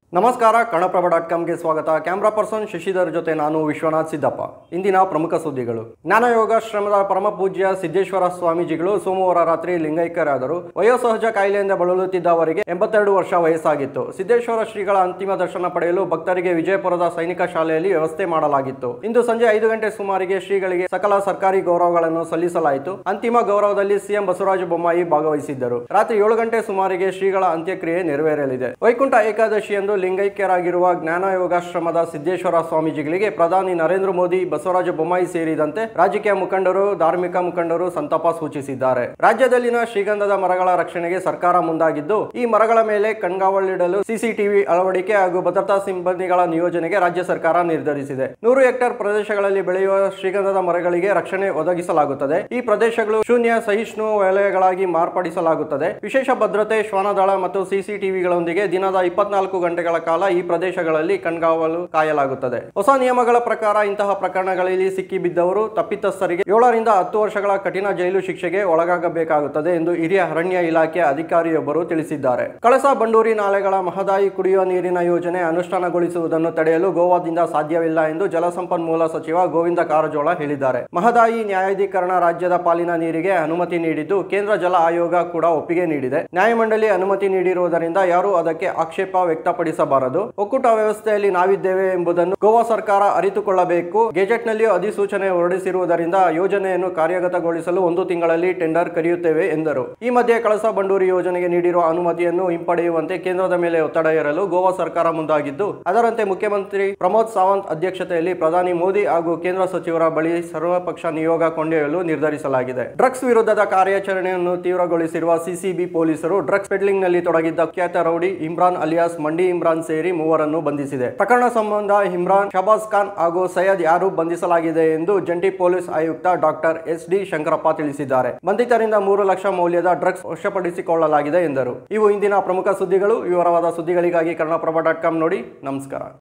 ನಮಸ್ಕಾರ ಕನ್ನಡಪ್ರಭ ಡಾಟ್ ಕಾಮ್ಗೆ ಸ್ವಾಗತ camera person Shashidhar ಜೊತೆ ನಾನು ವಿಶ್ವನಾಥ್ ಸಿದ್ದಪ್ಪ ಇಂದಿನ ಪ್ರಮುಖ ಸುದ್ದಿಗಳು ಜ್ಞಾನಯೋಗಾಶ್ರಮದ ಪರಮ ಪೂಜ್ಯ ಸಿದ್ದೇಶ್ವರ ಸ್ವಾಮೀಜಿಗಳು ಸೋಮವಾರ ರಾತ್ರಿ ಲಿಂಗೈಕ್ಯರಾದರು ವಯೋಸಹಜ ಕಾಯಿಲೆಯಿಂದ ಬಳಲುತ್ತಿದ್ದ ಅವರಿಗೆ ಎಂಬತ್ತೆರಡು ವರ್ಷ ವಯಸ್ಸಾಗಿತ್ತು ಸಿದ್ದೇಶ್ವರ ಶ್ರೀಗಳ ಅಂತಿಮ ದರ್ಶನ ಪಡೆಯಲು ಭಕ್ತರಿಗೆ ವಿಜಯಪುರದ ಸೈನಿಕ ಶಾಲೆಯಲ್ಲಿ ವ್ಯವಸ್ಥೆ ಮಾಡಲಾಗಿತ್ತು ಇಂದು ಸಂಜೆ ಐದು ಗಂಟೆ ಸುಮಾರಿಗೆ ಶ್ರೀಗಳಿಗೆ ಸಕಲ ಸರ್ಕಾರಿ ಗೌರವಗಳನ್ನು ಸಲ್ಲಿಸಲಾಯಿತು ಅಂತಿಮ ಗೌರವದಲ್ಲಿ ಸಿಎಂ ಬಸವರಾಜ ಬೊಮ್ಮಾಯಿ ಭಾಗವಹಿಸಿದ್ದರು ರಾತ್ರಿ ಏಳು ಗಂಟೆ ಸುಮಾರಿಗೆ ಶ್ರೀಗಳ ಅಂತ್ಯಕ್ರಿಯೆ ನೆರವೇರಲಿದೆ ವೈಕುಂಠ ಏಕಾದಶಿಯಂದು ಲಿಂಗೈಕ್ಯರಾಗಿರುವ ಜ್ಞಾನ ಯೋಗಾಶ್ರಮದ ಸಿದ್ದೇಶ್ವರ ಸ್ವಾಮೀಜಿಗಳಿಗೆ ಪ್ರಧಾನಿ ನರೇಂದ್ರ ಮೋದಿ ಬಸವರಾಜ ಬೊಮ್ಮಾಯಿ ಸೇರಿದಂತೆ ರಾಜಕೀಯ ಮುಖಂಡರು ಧಾರ್ಮಿಕ ಮುಖಂಡರು ಸಂತಾಪ ಸೂಚಿಸಿದ್ದಾರೆ ರಾಜ್ಯದಲ್ಲಿನ ಶ್ರೀಗಂಧದ ಮರಗಳ ರಕ್ಷಣೆಗೆ ಸರ್ಕಾರ ಮುಂದಾಗಿದ್ದು ಈ ಮರಗಳ ಮೇಲೆ ಕಣ್ಗಾವಲಿಡಲು ಸಿಸಿಟಿವಿ ಅಳವಡಿಕೆ ಹಾಗೂ ಭದ್ರತಾ ಸಿಬ್ಬಂದಿಗಳ ನಿಯೋಜನೆಗೆ ರಾಜ್ಯ ಸರ್ಕಾರ ನಿರ್ಧರಿಸಿದೆ ನೂರು ಹೆಕ್ಟೇರ್ ಪ್ರದೇಶಗಳಲ್ಲಿ ಬೆಳೆಯುವ ಶ್ರೀಗಂಧದ ಮರಗಳಿಗೆ ರಕ್ಷಣೆ ಒದಗಿಸಲಾಗುತ್ತದೆ ಈ ಪ್ರದೇಶಗಳು ಶೂನ್ಯ ಸಹಿಷ್ಣು ವಲಯಗಳಾಗಿ ಮಾರ್ಪಡಿಸಲಾಗುತ್ತದೆ ವಿಶೇಷ ಭದ್ರತೆ ಶ್ವಾನದಳ ಮತ್ತು ಸಿಸಿಟಿವಿಗಳೊಂದಿಗೆ ದಿನದ ಇಪ್ಪತ್ನಾಲ್ಕು ಗಂಟೆಗಳ ಕಾಲ ಈ ಪ್ರದೇಶಗಳಲ್ಲಿ ಕಣ್ಗಾವಲು ಕಾಯಲಾಗುತ್ತದೆ ಹೊಸ ನಿಯಮಗಳ ಪ್ರಕಾರ ಇಂತಹ ಪ್ರಕರಣಗಳಲ್ಲಿ ಸಿಕ್ಕಿಬಿದ್ದವರು ತಪ್ಪಿತಸ್ಥರಿಗೆ ಏಳರಿಂದ ಹತ್ತು ವರ್ಷಗಳ ಕಠಿಣ ಜೈಲು ಶಿಕ್ಷೆಗೆ ಒಳಗಾಗಬೇಕಾಗುತ್ತದೆ ಎಂದು ಹಿರಿಯ ಅರಣ್ಯ ಇಲಾಖೆ ಅಧಿಕಾರಿಯೊಬ್ಬರು ತಿಳಿಸಿದ್ದಾರೆ ಕಳಸಾ ಬಂಡೂರಿ ನಾಲೆಗಳ ಮಹದಾಯಿ ಕುಡಿಯುವ ನೀರಿನ ಯೋಜನೆ ಅನುಷ್ಠಾನಗೊಳಿಸುವುದನ್ನು ತಡೆಯಲು ಗೋವಾದಿಂದ ಸಾಧ್ಯವಿಲ್ಲ ಎಂದು ಜಲಸಂಪನ್ಮೂಲ ಸಚಿವ ಗೋವಿಂದ ಕಾರಜೋಳ ಹೇಳಿದ್ದಾರೆ ಮಹದಾಯಿ ನ್ಯಾಯಾಧೀಕರಣ ರಾಜ್ಯದ ಪಾಲಿನ ನೀರಿಗೆ ಅನುಮತಿ ನೀಡಿದ್ದು ಕೇಂದ್ರ ಜಲ ಆಯೋಗ ಕೂಡ ಒಪ್ಪಿಗೆ ನೀಡಿದೆ ನ್ಯಾಯಮಂಡಳಿ ಅನುಮತಿ ನೀಡಿರುವುದರಿಂದ ಯಾರೂ ಅದಕ್ಕೆ ಆಕ್ಷೇಪ ವ್ಯಕ್ತಪಡಿಸಬಾರದು ಒಕ್ಕೂಟ ವ್ಯವಸ್ಥೆಯಲ್ಲಿ ನಾವಿದ್ದೇವೆ ಎಂಬುದನ್ನು ಗೋವಾ ಸರ್ಕಾರ ಅರಿತುಕೊಳ್ಳಬೇಕು ಗೆಜೆಟ್ನಲ್ಲಿಯೂ ಅಧಿಸೂಚನೆ ಹೊರಡಿಸಿರುವುದರಿಂದ ಯೋಜನೆಯನ್ನು ಕಾರ್ಯಗತಗೊಳಿಸಲು ಒಂದು ತಿಂಗಳಲ್ಲಿ ಟೆಂಡರ್ ಕರೆಯುತ್ತೇವೆ ಎಂದರು ಈ ಮಧ್ಯೆ ಕಳಸಾ ಬಂಡೂರಿ ಯೋಜನೆಗೆ ನೀಡಿರುವ ಅನುಮತಿಯನ್ನು ಹಿಂಪಡೆಯುವಂತೆ ಕೇಂದ್ರದ ಮೇಲೆ ಒತ್ತಡ ಹೇರಲು ಗೋವಾ ಸರ್ಕಾರ ಮುಂದಾಗಿದ್ದು ಅದರಂತೆ ಮುಖ್ಯಮಂತ್ರಿ ಪ್ರಮೋದ್ ಸಾವಂತ್ ಅಧ್ಯಕ್ಷತೆಯಲ್ಲಿ ಪ್ರಧಾನಿ ಮೋದಿ ಹಾಗೂ ಕೇಂದ್ರ ಸಚಿವರ ಬಳಿ ಸರ್ವಪಕ್ಷ ನಿಯೋಗ ಕೊಂಡೊಯ್ಯಲು ನಿರ್ಧರಿಸಲಾಗಿದೆ ಡ್ರಗ್ಸ್ ವಿರುದ್ಧದ ಕಾರ್ಯಾಚರಣೆಯನ್ನು ತೀವ್ರಗೊಳಿಸಿರುವ ಸಿಸಿಬಿ ಪೊಲೀಸರು ಡ್ರಗ್ಸ್ ಪೆಡ್ಲಿಂಗ್ನಲ್ಲಿ ತೊಡಗಿದ್ದ ಖ್ಯಾತ ರೌಡಿ ಇಮ್ರಾನ್ ಅಲಿಯಾಸ್ ಮಂಡಿ ಇಮ್ರಾನ್ ಸೇರಿ ಮೂವರನ್ನು ಬಂಧಿಸಿದೆ ಪ್ರಕರಣ ಸಂಬಂಧ ಇಮ್ರಾನ್ ಶಬಾಜ್ ಖಾನ್ ಹಾಗೂ ಸೈಯದ್ ಯಾರು ಬಂಧಿಸಲಾಗಿದೆ ಎಂದು ಜಂಟಿ ಪೊಲೀಸ್ ಆಯುಕ್ತ ಡಾಕ್ಟರ್ ಎಸ್ ಡಿ ಶಂಕರಪ್ಪ ತಿಳಿಸಿದ್ದಾರೆ ಬಂಧಿತರಿಂದ ಮೂರು ಲಕ್ಷ ಮೌಲ್ಯದ ಡ್ರಗ್ಸ್ ವಶಪಡಿಸಿಕೊಳ್ಳಲಾಗಿದೆ ಎಂದರು ಇವು ಇಂದಿನ ಪ್ರಮುಖ ಸುದ್ದಿಗಳು ವಿವರವಾದ ಸುದ್ದಿಗಳಿಗಾಗಿ ಕನ್ನಡಪ್ರಭ ಡಾಟ್ ಕಾಮ್ ನೋಡಿ ನಮಸ್ಕಾರ